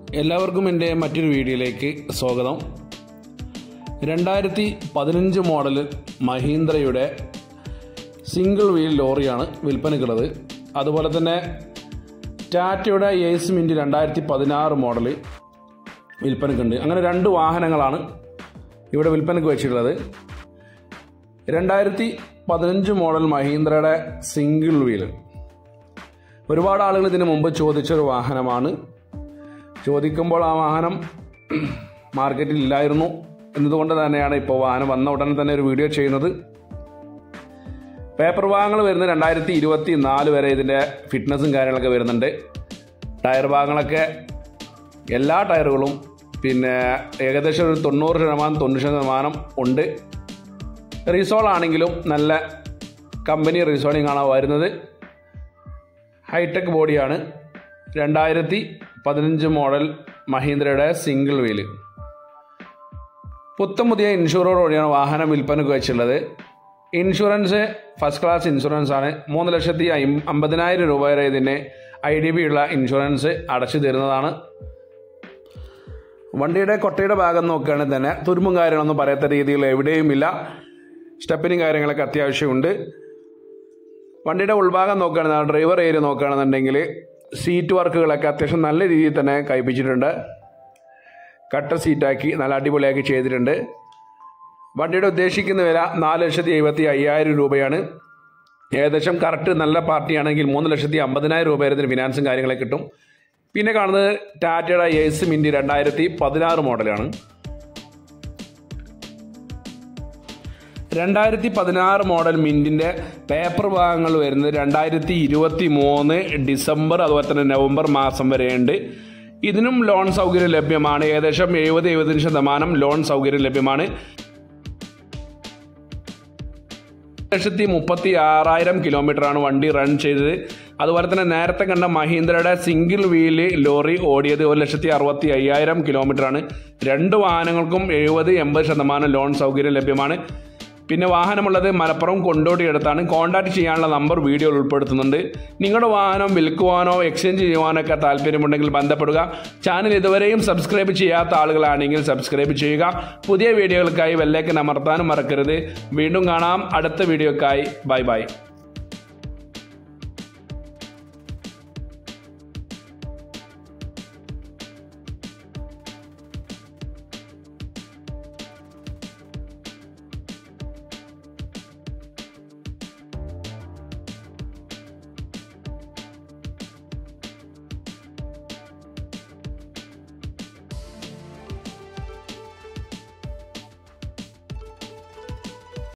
എല്ലാവർക്കും എൻ്റെ മറ്റൊരു വീഡിയോയിലേക്ക് സ്വാഗതം രണ്ടായിരത്തി പതിനഞ്ച് മോഡൽ മഹീന്ദ്രയുടെ സിംഗിൾ വീൽ ലോറിയാണ് വിൽപ്പനയ്ക്കുള്ളത് അതുപോലെ തന്നെ ടാറ്റയുടെ എയ്സ് മിൻറ്റ് രണ്ടായിരത്തി പതിനാറ് മോഡൽ വിൽപ്പനയ്ക്കുണ്ട് അങ്ങനെ രണ്ട് വാഹനങ്ങളാണ് ഇവിടെ വിൽപ്പനയ്ക്ക് വെച്ചിട്ടുള്ളത് രണ്ടായിരത്തി പതിനഞ്ച് മോഡൽ മഹീന്ദ്രയുടെ സിംഗിൾ വീല് ഒരുപാട് ആളുകൾ ഇതിനു മുമ്പ് ചോദിച്ചൊരു വാഹനമാണ് ചോദിക്കുമ്പോൾ ആ വാഹനം മാർക്കറ്റിൽ ഇല്ലായിരുന്നു എന്നതുകൊണ്ട് തന്നെയാണ് ഇപ്പോൾ വാഹനം വന്ന ഉടനെ തന്നെ ഒരു വീഡിയോ ചെയ്യുന്നത് പേപ്പർ ഭാഗങ്ങൾ വരുന്നത് രണ്ടായിരത്തി ഇരുപത്തി നാല് വരെ ഇതിൻ്റെ ഫിറ്റ്നസ്സും കാര്യങ്ങളൊക്കെ വരുന്നുണ്ട് ടയർ ഭാഗങ്ങളൊക്കെ എല്ലാ ടയറുകളും പിന്നെ ഏകദേശം ഒരു തൊണ്ണൂറ് ശതമാനം തൊണ്ണൂറ് ശതമാനം ഉണ്ട് റീസോൾ ആണെങ്കിലും നല്ല കമ്പനി റീസോളിംഗ് ആണ് വരുന്നത് ഹൈടെക് ബോഡിയാണ് രണ്ടായിരത്തി പതിനഞ്ച് മോഡൽ മഹീന്ദ്രയുടെ സിംഗിൾ വീല് പുത്തം പുതിയ ഇൻഷുറോടുകൂടിയാണ് വാഹനം വിൽപ്പനയ്ക്ക് വെച്ചുള്ളത് ഇൻഷുറൻസ് ഫസ്റ്റ് ക്ലാസ് ഇൻഷുറൻസ് ആണ് മൂന്ന് ലക്ഷത്തി അയിം- അമ്പതിനായിരം രൂപ വരെ ഇതിന് ഐ ഡി ബി ഉള്ള ഇൻഷുറൻസ് അടച്ചു തരുന്നതാണ് വണ്ടിയുടെ കൊട്ടയുടെ ഭാഗം നോക്കുകയാണെങ്കിൽ തന്നെ തുരുമ്പും കാര്യങ്ങളൊന്നും പറയാത്ത രീതിയിൽ എവിടെയുമില്ല സ്റ്റെപ്പിനും കാര്യങ്ങളൊക്കെ അത്യാവശ്യമുണ്ട് വണ്ടിയുടെ ഉൾഭാഗം നോക്കുകയാണെങ്കിൽ ഡ്രൈവർ ഏരിയ നോക്കുകയാണെന്നുണ്ടെങ്കിൽ സീറ്റ് വർക്കുകളൊക്കെ അത്യാവശ്യം നല്ല രീതിയിൽ തന്നെ കഴിപ്പിച്ചിട്ടുണ്ട് കട്ട സീറ്റാക്കി നല്ല അടിപൊളിയാക്കി ചെയ്തിട്ടുണ്ട് വണ്ടിയുടെ ഉദ്ദേശിക്കുന്ന വില നാല് ലക്ഷത്തി എഴുപത്തി അയ്യായിരം രൂപയാണ് ഏകദേശം കറക്റ്റ് നല്ല പാർട്ടിയാണെങ്കിൽ മൂന്ന് ലക്ഷത്തി അമ്പതിനായിരം രൂപ വരെ ഇതിന് ഫിനാൻസും കാര്യങ്ങളൊക്കെ കിട്ടും പിന്നെ കാണുന്നത് ടാറ്റയുടെ എസ് മിൻറ്റ് രണ്ടായിരത്തി പതിനാറ് മോഡലാണ് രണ്ടായിരത്തി പതിനാറ് മോഡൽ മിൻറ്റിൻ്റെ പേപ്പർ ഭാഗങ്ങൾ വരുന്നത് രണ്ടായിരത്തി ഇരുപത്തി മൂന്ന് ഡിസംബർ അതുപോലെ തന്നെ നവംബർ മാസം വരെയുണ്ട് ഇതിനും ലോൺ സൗകര്യം ലഭ്യമാണ് ഏകദേശം എഴുപത് എഴുപതിന് ശതമാനം ലോൺ സൗകര്യം ലഭ്യമാണ് ലക്ഷത്തി മുപ്പത്തി ആറായിരം കിലോമീറ്ററാണ് വണ്ടി റൺ ചെയ്തത് അതുപോലെ തന്നെ നേരത്തെ കണ്ട മഹീന്ദ്രയുടെ സിംഗിൾ വീല് ലോറി ഓടിയത് ഒരു ലക്ഷത്തി അറുപത്തി അയ്യായിരം കിലോമീറ്ററാണ് രണ്ട് വാഹനങ്ങൾക്കും എഴുപത് എൺപത് ശതമാനം ലോൺ സൗകര്യം ലഭ്യമാണ് പിന്നെ വാഹനമുള്ളത് മലപ്പുറം കൊണ്ടോട്ടി അടുത്താണ് കോൺടാക്ട് ചെയ്യാനുള്ള നമ്പർ വീഡിയോയിൽ ഉൾപ്പെടുത്തുന്നുണ്ട് നിങ്ങളുടെ വാഹനം വിൽക്കുവാനോ എക്സ്ചേഞ്ച് ചെയ്യുവാനോ ഒക്കെ താല്പര്യമുണ്ടെങ്കിൽ ബന്ധപ്പെടുക ചാനൽ ഇതുവരെയും സബ്സ്ക്രൈബ് ചെയ്യാത്ത ആളുകളാണെങ്കിൽ സബ്സ്ക്രൈബ് ചെയ്യുക പുതിയ വീഡിയോകൾക്കായി വെല്ലേക്ക് അമർത്താനും മറക്കരുത് വീണ്ടും കാണാം അടുത്ത വീഡിയോക്കായി ബൈ ബൈ